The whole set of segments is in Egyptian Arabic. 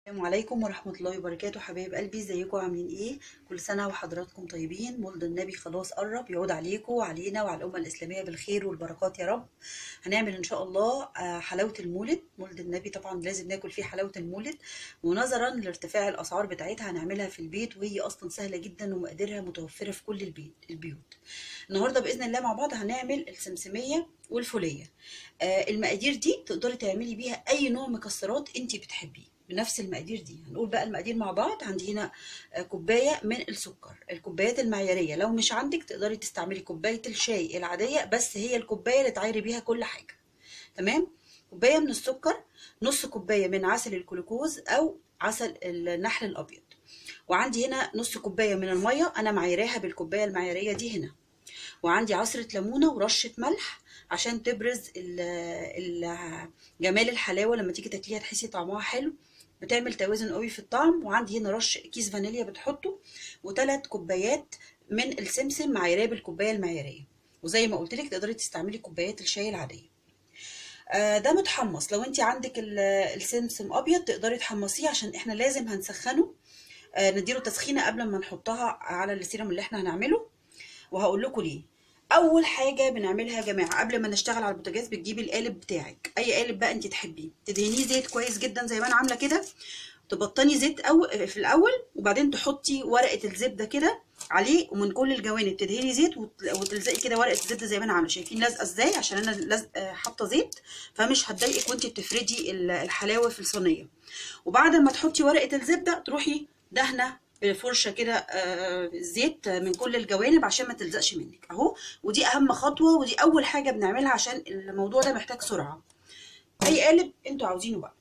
السلام عليكم ورحمة الله وبركاته حبايب قلبي ازيكم عاملين ايه كل سنة وحضراتكم طيبين مولد النبي خلاص قرب يعود عليكم وعلينا وعلى الأمة الإسلامية بالخير والبركات يا رب هنعمل إن شاء الله آه، حلاوة المولد مولد النبي طبعا لازم ناكل فيه حلاوة المولد ونظرا لارتفاع الأسعار بتاعتها هنعملها في البيت وهي أصلا سهلة جدا ومقاديرها متوفرة في كل البيت البيوت النهاردة بإذن الله مع بعض هنعمل السمسمية والفولية آه، المقادير دي تقدري تعملي بيها أي نوع مكسرات انت بتحبيه بنفس المقادير دي هنقول بقى المقادير مع بعض عندي هنا آه، كوبايه من السكر الكوبايات المعياريه لو مش عندك تقدري تستعملي كوبايه الشاي العاديه بس هي الكوبايه اللي تعايري بيها كل حاجه تمام كوبايه من السكر نص كوبايه من عسل الجلوكوز او عسل النحل الابيض وعندي هنا نص كوبايه من الميه انا معايراها بالكوبايه المعياريه دي هنا وعندي عصرة ليمونة ورشة ملح عشان تبرز ال ال جمال الحلاوة لما تيجي تاكليها تحسي طعمها حلو بتعمل توازن قوي في الطعم وعندي هنا رش كيس فانيليا بتحطه وثلاث كوبايات من السمسم معايراه بالكوبايه المعياريه وزي ما قلت لك تقدري تستعملي كوبايات الشاي العاديه آه، ده متحمص لو انت عندك ال- السمسم ابيض تقدري تحمصيه عشان احنا لازم هنسخنه آه، نديله تسخينه قبل ما نحطها على السيرم اللي احنا هنعمله وهقول لكم ليه اول حاجه بنعملها يا جماعه قبل ما نشتغل على البوتاجاز بتجيبي القالب بتاعك اي قالب بقى انت تحبيه تدهنيه زيت كويس جدا زي ما انا عامله كده تبطني زيت أو في الاول وبعدين تحطي ورقه الزبده كده عليه ومن كل الجوانب تدهني زيت وت- وتلزقي كده ورقه الزبده زي ما انا عامله شايفين لازقه ازاي عشان انا لازق آه، حاطه زيت فمش هتضايقك وانت بتفردي ال- الحلاوه في الصينيه وبعد ما تحطي ورقه الزبده تروحي دهنه بفرشه كده آه، زيت من كل الجوانب عشان ما تلزقش منك اهو ودي اهم خطوه ودي اول حاجه بنعملها عشان الموضوع ده محتاج سرعه اي قالب انتوا عاوزينه بقى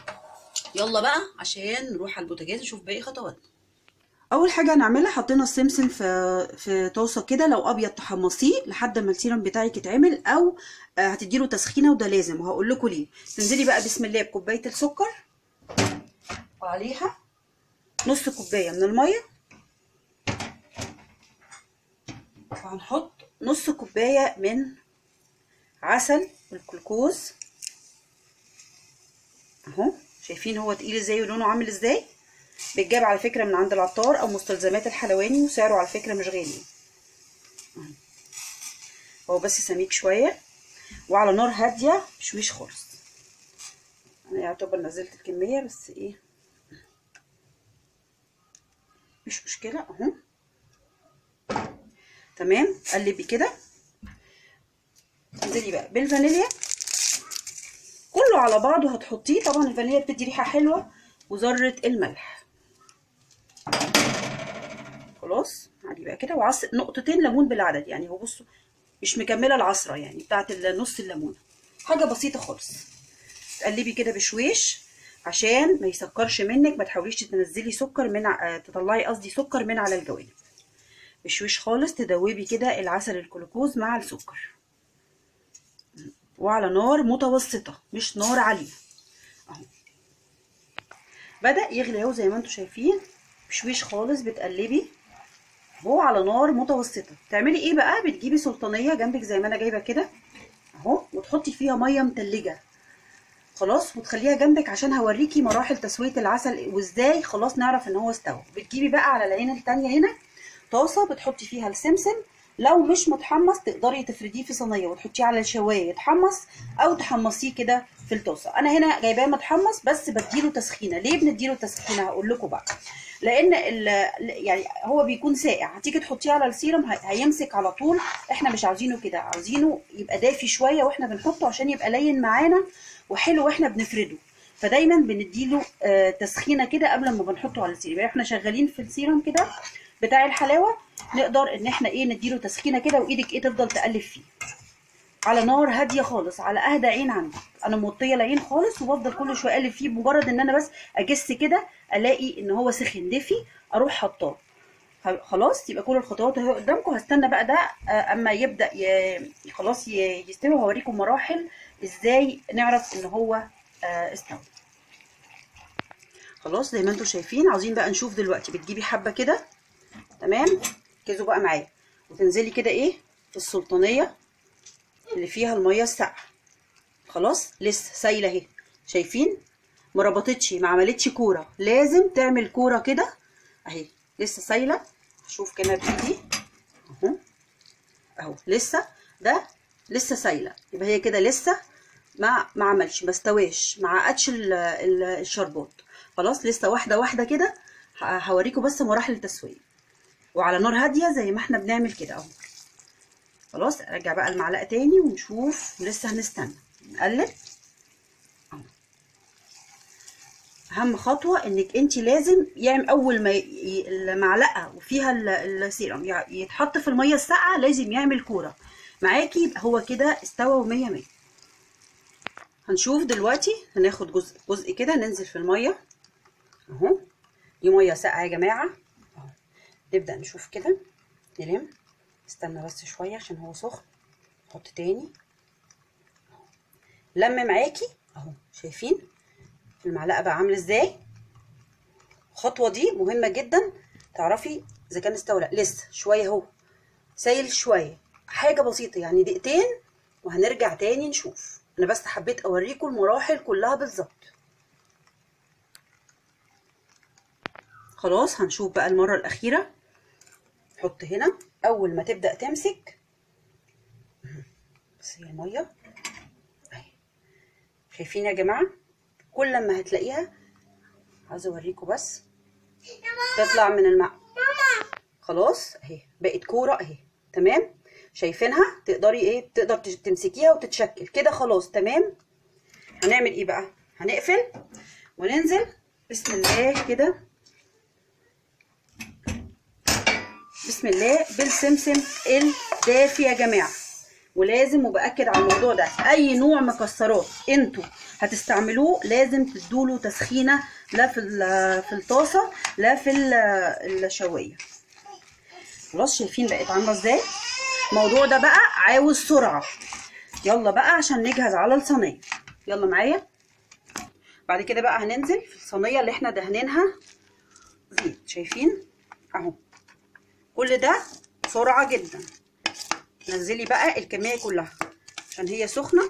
يلا بقى عشان نروح على البوتاجاز نشوف باقي خطواتنا اول حاجه هنعملها حطينا السمسم في في طاسه كده لو ابيض تحمصيه لحد ما السيرم بتاعك يتعمل او آه، هتديله تسخينه وده لازم وهقول لكم ليه تنزلي بقى بسم الله بكوبايه السكر وعليها نص كوبايه من الميه وهنحط نص كوبايه من عسل الجلوكوز اهو شايفين هو تقيل ازاي ولونه عامل ازاي بيتجاب على فكره من عند العطار او مستلزمات الحلواني وسعره على فكره مش غالي أهو. هو بس سميك شويه وعلى نار هاديه مشويش خالص انا يعتبر نزلت الكميه بس ايه مش مشكله اهو تمام قلبي كده انزلي بقى بالفانيليا كله على بعضه هتحطيه طبعا الفانيليا بتدي ريحه حلوه وذره الملح خلاص عادي بقى كده وعصر نقطتين ليمون بالعدد يعني هو بصوا مش مكمله العصره يعني بتاعت نص الليمونه حاجه بسيطه خالص تقلبي كده بشويش عشان ما يسكرش منك ما تحاوليش تنزلي سكر من ع- آه، تطلعي قصدي سكر من على الجوانب بشويش خالص تدوبي كده العسل الجلوكوز مع السكر وعلى نار متوسطة مش نار عالية اهو بدأ يغلي اهو زي ما انتم شايفين بشويش خالص بتقلبي اهو على نار متوسطة تعملي ايه بقى بتجيبي سلطانية جنبك زي ما انا جايبة كده اهو وتحطي فيها مية متلجة خلاص وتخليها جنبك عشان هوريكي مراحل تسوية العسل وازاي خلاص نعرف ان هو استوى بتجيبي بقى على العين التانية هنا طاسة بتحطي فيها السمسم لو مش متحمص تقدري تفرديه في صينية وتحطيه على الشواية يتحمص او تحمصيه كده في الطاسة انا هنا جايباه متحمص بس بديله تسخينة ليه بنديله تسخينة هقول لكم بقى لان ال يعني هو بيكون ساقع هتيجي تحطيه على السيرم هي- هيمسك على طول احنا مش عاوزينه كده عاوزينه يبقى دافي شوية واحنا بنحطه عشان يبقى لين معانا وحلو واحنا بنفرده فدايما بنديله آه، تسخينه كده قبل ما بنحطه على السيرم يعني احنا شغالين في السيرم كده بتاع الحلاوه نقدر ان احنا ايه نديله تسخينه كده وايدك ايه تفضل تقلب فيه على نار هاديه خالص على اهدى عين عندك انا موطيه العين خالص وبفضل كل شويه اقلب فيه بمجرد ان انا بس اجس كده الاقي ان هو سخن دفي اروح حطاه خ- خلاص يبقى كل الخطوات اهي قدامكم هستنى بقى ده آه، اما يبدا ي... خلاص ي- يستوي هوريكم مراحل ازاي نعرف ان هو آه، استوى خلاص زي ما انتم شايفين عاوزين بقى نشوف دلوقتي بتجيبي حبه كده تمام ركزوا بقى معايا وتنزلي كده ايه في السلطانيه اللي فيها الميه الساقعه خلاص لسه سايله اهي شايفين ما ربطتش ما عملتش كوره لازم تعمل كوره كده اهي لسه سايله شوف كده بايدي اهو اهو لسه ده لسه سايله يبقى هي كده لسه ما ما عملش ما استواش ما عقدش ال- ال- الشربات خلاص لسه واحده واحده كده ه- هوريكم بس مراحل التسويه وعلى نار هاديه زي ما احنا بنعمل كده اهو خلاص ارجع بقى المعلقه تاني ونشوف لسه هنستنى نقلب أهو. اهم خطوه انك انت لازم يعمل اول ما ي- ي- المعلقه وفيها ال- السيرم يع- يتحط في الميه الساقعه لازم يعمل كوره معاكي يبقى هو كده استوى ومية مية هنشوف دلوقتي هناخد جزء جزء كده ننزل في الميه اهو دي ميه ساقعه يا جماعه اهو نبدا نشوف كده نلم استنى بس شويه عشان هو سخن نحط تاني أهو. لم معاكي اهو شايفين المعلقه بقى عامله ازاي الخطوه دي مهمه جدا تعرفي اذا كان استوى لا لسه شويه اهو سايل شويه حاجه بسيطه يعني دقيقتين وهنرجع تاني نشوف انا بس حبيت اوريكم المراحل كلها بالظبط خلاص هنشوف بقى المره الاخيره نحط هنا اول ما تبدا تمسك بس هي الميه اهي شايفين يا جماعه كل ما هتلاقيها عايزه اوريكم بس تطلع من الماء خلاص اهي بقت كوره اهي تمام شايفينها تقدري ايه تقدر تش- تمسكيها وتتشكل كده خلاص تمام هنعمل ايه بقى هنقفل وننزل بسم الله كده بسم الله بالسمسم الدافي يا جماعه ولازم وباكد على الموضوع ده اي نوع مكسرات انتوا هتستعملوه لازم تدوله تسخينه لا في ال- في الطاسه لا في ال- الشوايه خلاص شايفين بقت عامله ازاي الموضوع ده بقى عاوز سرعه يلا بقى عشان نجهز على الصينيه يلا معايا بعد كده بقى هننزل في الصينيه اللي احنا دهنينها زيت شايفين اهو كل ده سرعه جدا نزلي بقى الكميه كلها عشان هي سخنه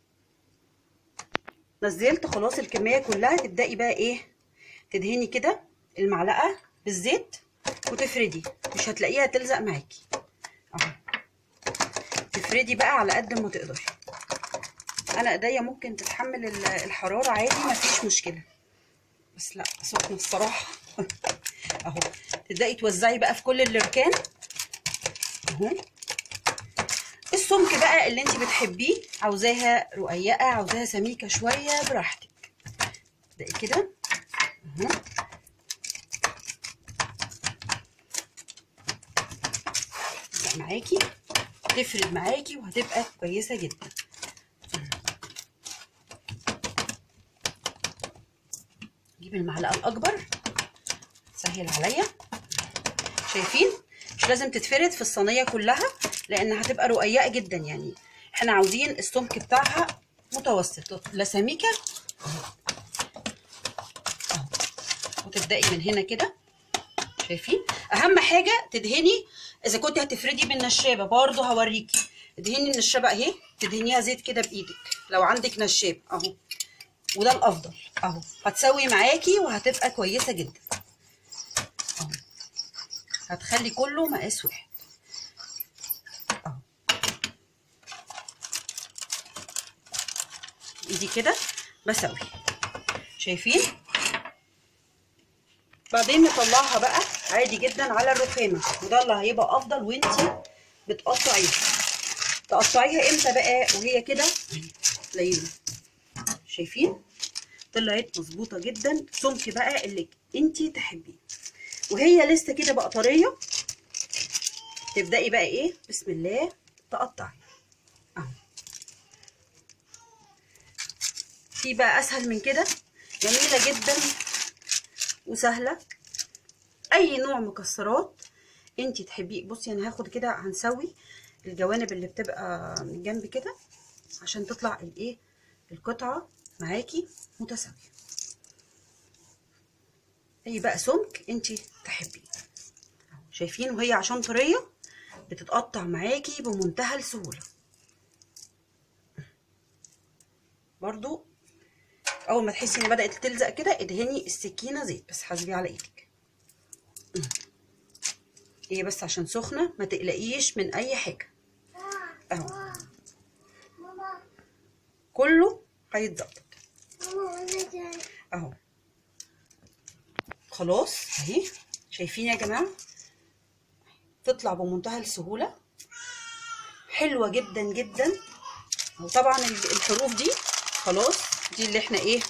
نزلت خلاص الكميه كلها تبداي بقى ايه تدهني كده المعلقه بالزيت وتفردي مش هتلاقيها تلزق معاكي اهو تفردي بقى على قد ما تقدري انا ايديا ممكن تتحمل ال- الحراره عادي مفيش مشكله بس لا سخنه الصراحه اهو تبداي توزعي بقى في كل الاركان اهو السمك بقى اللي انت بتحبيه عاوزاها رقيقه عاوزاها سميكه شويه براحتك تبداي كده اهو تبقى معاكي تفرد معاكي وهتبقى كويسه جدا جيب المعلقه الاكبر سهل عليا شايفين مش لازم تتفرد في الصينيه كلها لان هتبقى رقيقه جدا يعني احنا عاوزين السمك بتاعها متوسط لا سميكه اهو وتبداي من هنا كده شايفين اهم حاجه تدهني اذا كنت هتفردي بالنشابه برضو هوريكي ادهني النشابه اهي تدهنيها زيت كده بايدك لو عندك نشاب اهو وده الافضل اهو هتسوي معاكي وهتبقى كويسه جدا اهو هتخلي كله مقاس واحد اهو ايدي كده بسوي شايفين بعدين نطلعها بقى عادي جدا على الرخامه وده اللي هيبقى افضل وانتي بتقطعيها تقطعيها امتى بقى وهي كده لينه شايفين طلعت مظبوطه جدا سمك بقى اللي انتي تحبيه وهي لسه كده بقى طريه تبداي بقى ايه بسم الله تقطعي اهو في بقى اسهل من كده جميله جدا وسهله اي نوع مكسرات انتي تحبيه بصي انا هاخد كده هنسوي الجوانب اللي بتبقى من جنب كده عشان تطلع الايه القطعه معاكي متساويه اي بقى سمك انتي تحبيه شايفين وهي عشان طريه بتتقطع معاكي بمنتهى السهوله برضو اول ما تحسي ان بدات تلزق كده ادهني السكينه زيت بس حاسبي على ايدك هي بس عشان سخنه ما تقلقيش من اي حاجه اهو كله هيتظبط اهو خلاص اهي شايفين يا جماعه تطلع بمنتهى السهوله حلوه جدا جدا وطبعا الحروف دي خلاص دي اللي احنا ايه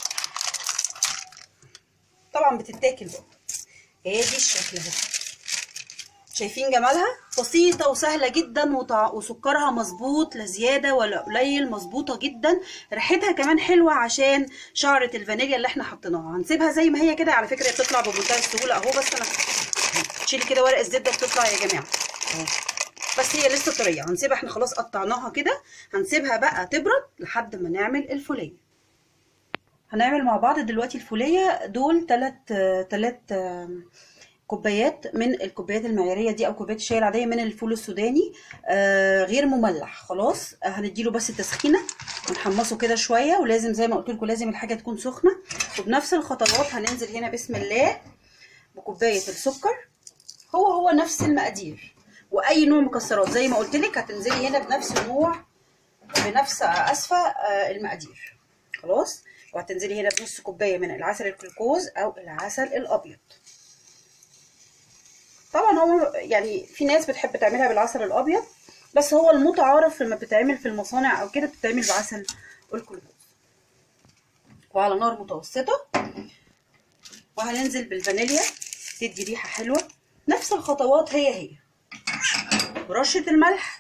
طبعا بتتاكل بقى هي دي الشكل اهو شايفين جمالها بسيطة وسهلة جدا وطع... وسكرها مظبوط لا زيادة ولا قليل مظبوطة جدا ريحتها كمان حلوة عشان شعرة الفانيليا اللي احنا حطيناها هنسيبها زي ما هي كده على فكرة بتطلع بمنتهى السهولة اهو بس انا تشيلي كده ورق الزبدة بتطلع يا جماعة اهو بس هي لسه طرية هنسيبها احنا خلاص قطعناها كده هنسيبها بقى تبرد لحد ما نعمل الفولية هنعمل مع بعض دلوقتي الفولية دول تلات تلات كوبايات من الكوبايات المعياريه دي او كوبايات الشاي العاديه من الفول السوداني آه غير مملح خلاص آه هنديله بس تسخينه ونحمصه كده شويه ولازم زي ما قلت لكم لازم الحاجه تكون سخنه وبنفس الخطوات هننزل هنا بسم الله بكوبايه السكر هو هو نفس المقادير واي نوع مكسرات زي ما قلت لك هتنزلي هنا بنفس النوع بنفس اسفه آه المقادير خلاص وهتنزلي هنا بنص كوبايه من العسل الجلوكوز او العسل الابيض طبعا هو يعني في ناس بتحب تعملها بالعسل الابيض بس هو المتعارف لما بتتعمل في المصانع او كده بتتعمل بعسل الجلوكوز وعلى نار متوسطه وهننزل بالفانيليا تدي ريحه حلوه نفس الخطوات هي هي ورشه الملح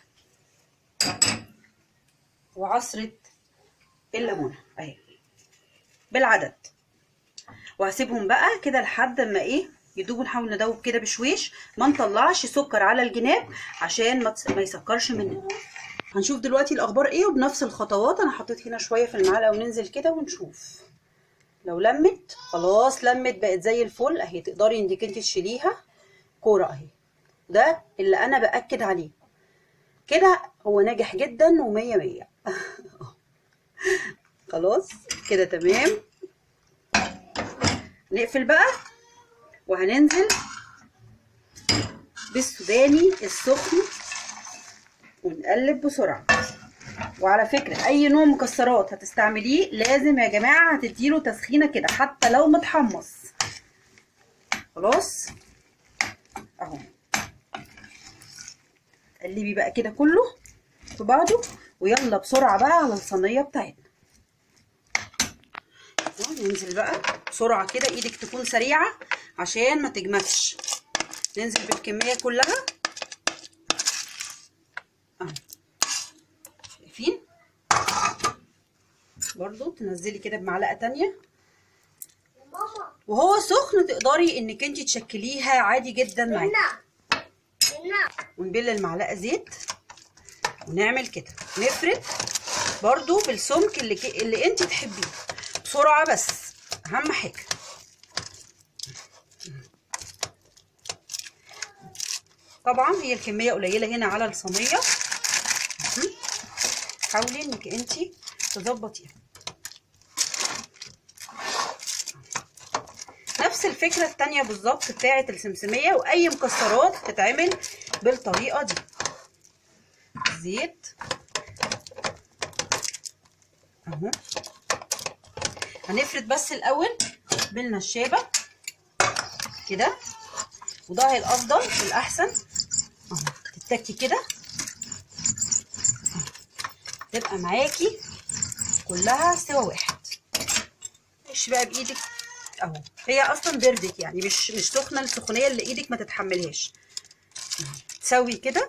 وعصره الليمونه اهي بالعدد وهسيبهم بقى كده لحد ما ايه يدوب نحاول ندوب كده بشويش ما نطلعش سكر على الجناب عشان ما ما يسكرش مننا هنشوف دلوقتي الاخبار ايه وبنفس الخطوات انا حطيت هنا شويه في المعلقه وننزل كده ونشوف لو لمت خلاص لمت بقت زي الفل اهي تقدري انك انت تشيليها كوره اهي ده اللي انا باكد عليه كده هو ناجح جدا ومية مية خلاص كده تمام نقفل بقى وهننزل بالسوداني السخن ونقلب بسرعة وعلى فكرة أي نوع مكسرات هتستعمليه لازم يا جماعة هتديله تسخينة كده حتى لو متحمص خلاص اهو قلبي بقى كده كله في بعضه ويلا بسرعة بقى على الصينية بتاعتنا ننزل بقى بسرعة كده ايدك تكون سريعة عشان ما تجمدش ننزل بالكمية كلها اهو شايفين برضو تنزلي كده بمعلقة تانية وهو سخن تقدري انك انت تشكليها عادي جدا معاكي ونبل المعلقة زيت ونعمل كده نفرد برضو بالسمك اللي, ك... اللي انت تحبيه بسرعة بس اهم حاجة طبعا هي الكمية قليلة هنا على الصينية حاولي انك انت تظبطيها نفس الفكرة التانية بالظبط بتاعة السمسمية واي مكسرات تتعمل بالطريقة دي زيت اهو هنفرد بس الاول بالنشابة كده وده هي الافضل والاحسن اهو تتكي كده تبقى معاكي كلها سوا واحد مش بقى بايدك اهو هي اصلا بردت يعني مش مش سخنه السخونيه اللي ايدك ما تتحملهاش تسوي كده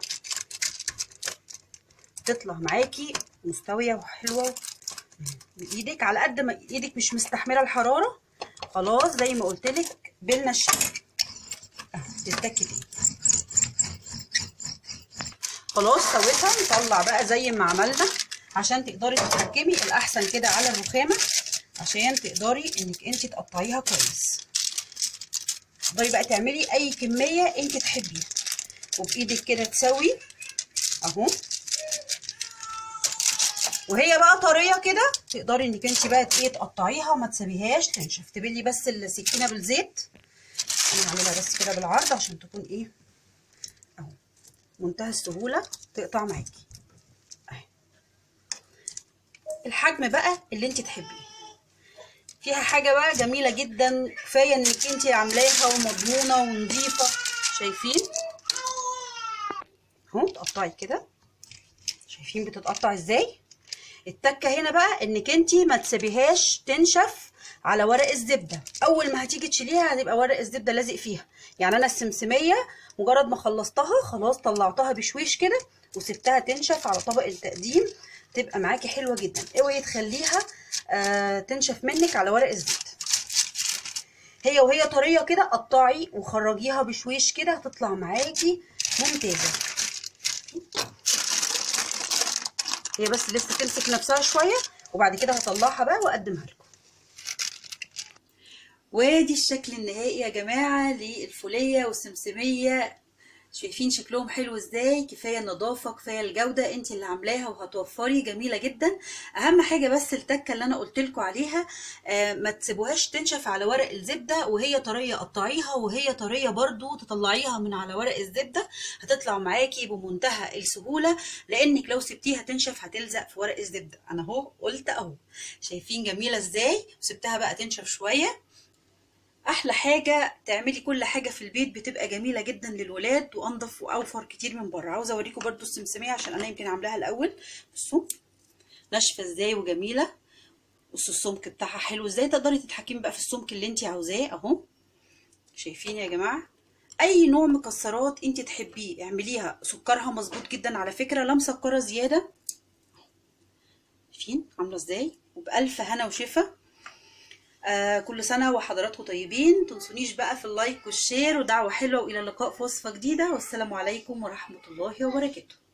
تطلع معاكي مستويه وحلوه بايدك على قد ما ايدك مش مستحمله الحراره خلاص زي ما قلت لك بالنشابه تتكي تاني خلاص سويتها نطلع بقى زي ما عملنا عشان تقدري تتحكمي الاحسن كده على الرخامه عشان تقدري انك انت تقطعيها كويس تقدري بقى تعملي اي كميه انت تحبيها وبايدك كده تسوي اهو وهي بقى طريه كده تقدري انك انت بقى ايه تقطعيها وما تسيبيهاش تنشف تبلي بس السكينه بالزيت انا هعملها بس كده بالعرض عشان تكون ايه اهو منتهى السهوله تقطع معاكي اهي الحجم بقى اللي انت تحبيه فيها حاجه بقى جميله جدا كفايه انك انت عاملاها ومضمونه ونظيفه شايفين اهو تقطعي كده شايفين بتتقطع ازاي التكه هنا بقى انك انت ما تسيبيهاش تنشف على ورق الزبده اول ما هتيجي تشيليها هتبقى ورق الزبده لازق فيها يعني انا السمسميه مجرد ما خلصتها خلاص طلعتها بشويش كده وسبتها تنشف على طبق التقديم تبقى معاكي حلوه جدا اوعي تخليها آه تنشف منك على ورق الزبده هي وهي طريه كده قطعي وخرجيها بشويش كده هتطلع معاكي ممتازه هي بس لسه تمسك نفسها شويه وبعد كده هطلعها بقى واقدمها لكم وادي الشكل النهائي يا جماعه للفوليه والسمسميه شايفين شكلهم حلو ازاي كفايه النظافه كفايه الجوده انت اللي عاملاها وهتوفري جميله جدا اهم حاجه بس التكه اللي انا قلت لكم عليها آه ما تسيبوهاش تنشف على ورق الزبده وهي طريه قطعيها وهي طريه برضو تطلعيها من على ورق الزبده هتطلع معاكي بمنتهى السهوله لانك لو سبتيها تنشف هتلزق في ورق الزبده انا اهو قلت اهو شايفين جميله ازاي وسبتها بقى تنشف شويه احلى حاجه تعملي كل حاجه في البيت بتبقى جميله جدا للولاد وانضف واوفر كتير من بره عاوزه اوريكم برده السمسميه عشان انا يمكن عاملاها الاول بصوا ناشفه ازاي وجميله بصوا السمك بتاعها حلو ازاي تقدري تتحكمي بقى في السمك اللي انت عاوزاه اهو شايفين يا جماعه اي نوع مكسرات انت تحبيه اعمليها سكرها مظبوط جدا على فكره لا مسكره زياده شايفين عامله ازاي وبالف هنا وشفا آه كل سنة وحضراتكم طيبين تنسونيش بقى في اللايك والشير ودعوة حلوة وإلى اللقاء في وصفة جديدة والسلام عليكم ورحمة الله وبركاته